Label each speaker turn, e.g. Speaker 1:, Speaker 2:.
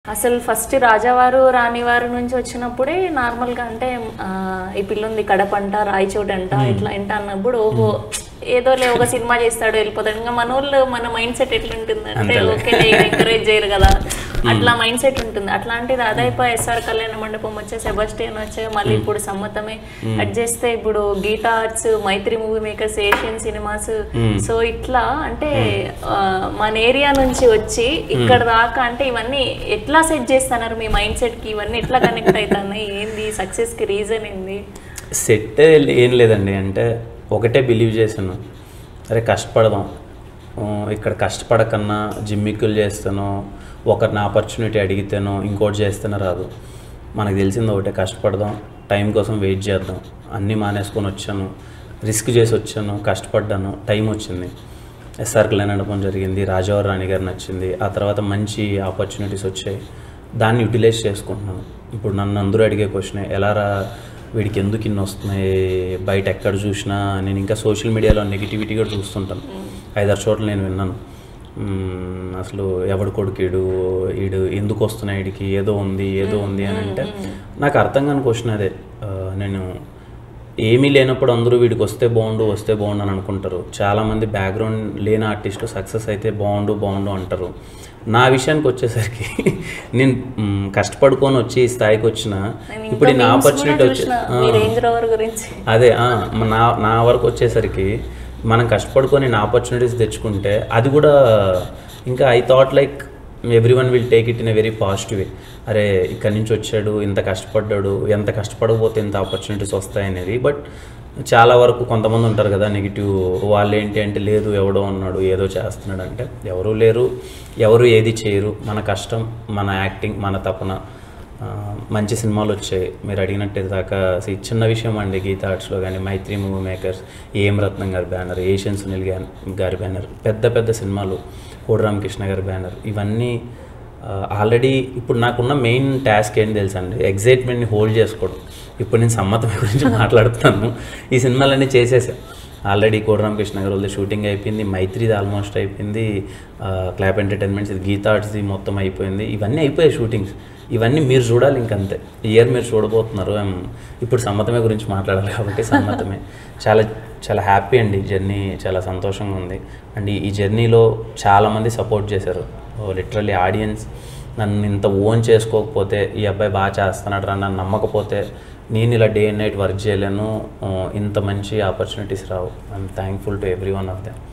Speaker 1: అసలు ఫస్ట్ రాజావారు రాణివారు నుంచి వచ్చినప్పుడే నార్మల్గా అంటే ఆ, ఈ పిల్లుంది కడపంట రాయచోటి అంట ఇట్లా ఇంట అన్నప్పుడు ఓహో ఏదో లే ఒక సినిమా చేస్తాడు వెళ్ళిపోతాడు ఇంకా మన వాళ్ళు మన మైండ్ సెట్ ఎట్లుంటుంది అంటే ఓకే ఎంకరేజ్ చేయరు కదా అట్లా మైండ్ సెట్ ఉంటుంది అట్లాంటిది అదైపో ఎస్ఆర్ కళ్యాణ మండపం వచ్చే సెబస్టియన్ వచ్చే మళ్ళీ ఇప్పుడు సమ్మతమే కట్ చేస్తే ఇప్పుడు Geetha arts Mythri movie makers Asian cinemas so ఇట్లా అంటే ఆ, మన ఏరియా నుంచి వచ్చి ఇక్కడ దాకా అంటే ఇవన్నీ ఎట్లా సెట్ చేస్తున్నారు మీ మైండ్ సెట్ కి ఇవన్నీ ఎట్లా కనెక్ట్ అవుతున్నాయి ఏంది సక్సెస్ కి రీజన్ ఏంది
Speaker 2: సెట్ ఏం లేదండి అంటే ఒకటే బిలీవ్ చేశాను అరే కష్టపడదాం ఆ, ఇక్కడ కష్టపడకన్నా జిమ్మిక్కులు చేస్తానో ఒకరిని ఆపర్చునిటీ అడిగితేనో ఇంకోటి చేస్తేనో రాదు మనకు తెలిసింది ఒకటే కష్టపడదాం టైం కోసం వెయిట్ చేద్దాం అన్నీ మానేసుకొని వచ్చాను రిస్క్ చేసి వచ్చాను కష్టపడ్డాను టైం వచ్చింది ఎస్ఆర్ కళ్యాణ్ నడపడం జరిగింది రాజావారి రాణి గారు నచ్చింది ఆ తర్వాత మంచి ఆపర్చునిటీస్ వచ్చాయి దాన్ని యూటిలైజ్ చేసుకుంటున్నాను ఇప్పుడు నన్ను అందరూ అడిగే క్వశ్చన్ ఎలా రా వీడికి ఎందుకు ఇన్ని వస్తున్నాయి బయట ఎక్కడ చూసినా నేను ఇంకా సోషల్ మీడియాలో నెగిటివిటీ కూడా చూస్తుంటాను ఐదారు చోట్ల నేను విన్నాను మ్మ్, అసలు ఎవడు కొడుకుడు ఈడు ఎందుకు వస్తున్నాయి వీడికి ఏదో ఉంది ఏదో ఉంది అని అంటే నాకు అర్థం కాని క్వశ్చన్ అదే ఆ, నేను ఏమీ లేనప్పుడు అందరూ వీడికి వస్తే బాగుండు వస్తే బాగుండు అని అనుకుంటారు చాలామంది బ్యాక్గ్రౌండ్ లేని ఆర్టిస్టు సక్సెస్ అయితే బాగుండు బాగుండు అంటారు నా విషయానికి వచ్చేసరికి నేను మ్, కష్టపడుకొని వచ్చి ఈ స్థాయికి వచ్చిన ఇప్పుడు ఈ నా ఆపర్చునిటీ వచ్చి
Speaker 1: మీ రేంజ్ రోవర్ గురించి
Speaker 2: అదే ఆ, మ- నా నా వరకు వచ్చేసరికి మనం కష్టపడుకొని నా ఆపర్చునిటీస్ తెచ్చుకుంటే అది కూడా ఇంకా I thought like everyone will take it in a very positive way అరే ఇక్కడి నుంచి వచ్చాడు ఇంత కష్టపడ్డాడు ఎంత కష్టపడకపోతే ఇంత ఆపర్చునిటీస్ వస్తాయనేది బట్ చాలా వరకు కొంతమంది ఉంటారు కదా నెగిటివ్ వాళ్ళు ఏంటి అంటే లేదు ఎవడో ఉన్నాడు ఏదో చేస్తున్నాడు అంటే ఎవరు లేరు ఎవరు ఏది చేయరు మన కష్టం మన యాక్టింగ్ మన తపన ఆ, మంచి సినిమాలు వచ్చాయి మీరు అడిగినట్టు దాకా see, చిన్న విషయం అండి గీతా ఆర్ట్స్లో కానీ మైత్రి మూవీ మేకర్స్ ఏం రత్నం గారి బ్యానర్ ఏషియన్ సునీల్ గారి గారి బ్యానర్ పెద్ద పెద్ద సినిమాలు కోడి రామకృష్ణ గారి బ్యానర్ ఇవన్నీ ఆల్రెడీ ఇప్పుడు నాకున్న మెయిన్ టాస్క్ ఏంటి తెలుసా అండి ఎగ్జైట్మెంట్ని హోల్డ్ చేసుకోవడం ఇప్పుడు నేను సమ్మతం గురించి మాట్లాడుతున్నాను ఈ సినిమాలన్నీ చేసేసా ఆల్రెడీ కోడి రామకృష్ణ గారు వాళ్ళది షూటింగ్ అయిపోయింది మైత్రిది ఆల్మోస్ట్ అయిపోయింది క్లాప్ ఎంటర్టైన్మెంట్స్ ఇది గీతా ఆర్ట్స్ది మొత్తం అయిపోయింది ఇవన్నీ అయిపోయాయి షూటింగ్స్ ఇవన్నీ మీరు చూడాలి ఇంకంతే ఈ ఇయర్ మీరు చూడబోతున్నారు ఏం, ఇప్పుడు సమ్మతమే గురించి మాట్లాడాలి కాబట్టి సమ్మతమే చాలా చాలా హ్యాపీ అండి ఈ జర్నీ చాలా సంతోషంగా ఉంది అండ్ ఈ- ఈ జర్నీలో చాలామంది సపోర్ట్ చేశారు లిటరల్లీ ఆడియన్స్ నన్ను ఇంత ఓన్ చేసుకోకపోతే ఈ అబ్బాయి బాగా చేస్తున్నాడు రా నన్ను నమ్మకపోతే నేను ఇలా డే అండ్ నైట్ వర్క్ చేయలేను ఆ, ఇంత మంచి ఆపర్చునిటీస్ రావు I'm thankful to every one of them